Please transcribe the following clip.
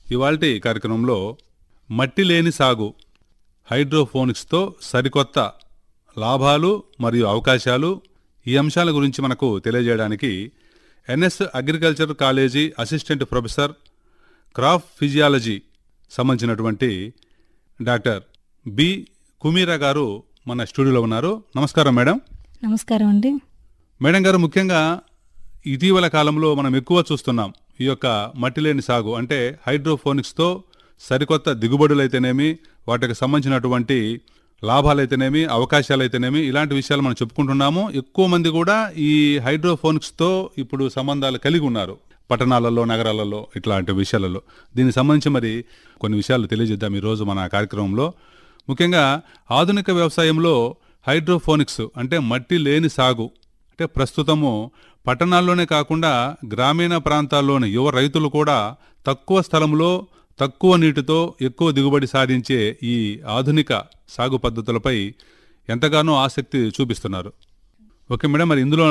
ఇవాల్టి కార్యక్రమంలో మట్టి లేని సాగు హైడ్రోఫోనిక్స్తో సరికొత్త లాభాలు మరియు అవకాశాలు ఈ అంశాల గురించి మనకు తెలియజేయడానికి NS agriculture college assistant professor crop physiology సంబంధించినటువంటి డాక్టర్ బి కుమీరా గారు మన స్టూడియోలో ఉన్నారు నమస్కారం మేడం నమస్కారం అండి మేడం గారు ముఖ్యంగా ఇటీవల కాలంలో మనం ఎక్కువ చూస్తున్నాం ఈ యొక్క మట్టి లేని సాగు అంటే హైడ్రోఫోనిక్స్తో సరికొత్త దిగుబడులైతేనేమి వాటికి సంబంధించినటువంటి లాభాలైతేనేమి అవకాశాలైతేనేమి ఇలాంటి విషయాలు మనం చెప్పుకుంటున్నాము ఎక్కువ మంది కూడా ఈ హైడ్రోఫోనిక్స్తో ఇప్పుడు సంబంధాలు కలిగి ఉన్నారు పట్టణాలలో నగరాలలో ఇట్లాంటి విషయాలలో దీనికి సంబంధించి మరి కొన్ని విషయాలు తెలియజేద్దాం ఈరోజు మన కార్యక్రమంలో ముఖ్యంగా ఆధునిక వ్యవసాయంలో హైడ్రోఫోనిక్స్ అంటే మట్టి లేని సాగు అంటే ప్రస్తుతము పట్టణాల్లోనే కాకుండా గ్రామీణ ప్రాంతాల్లోని యువ రైతులు కూడా తక్కువ స్థలంలో తక్కువ నీటితో ఎక్కువ దిగుబడి సాధించే ఈ ఆధునిక సాగు పద్ధతులపై ఎంతగానో ఆసక్తి చూపిస్తున్నారు ఓకే మేడం మరి ఇందులో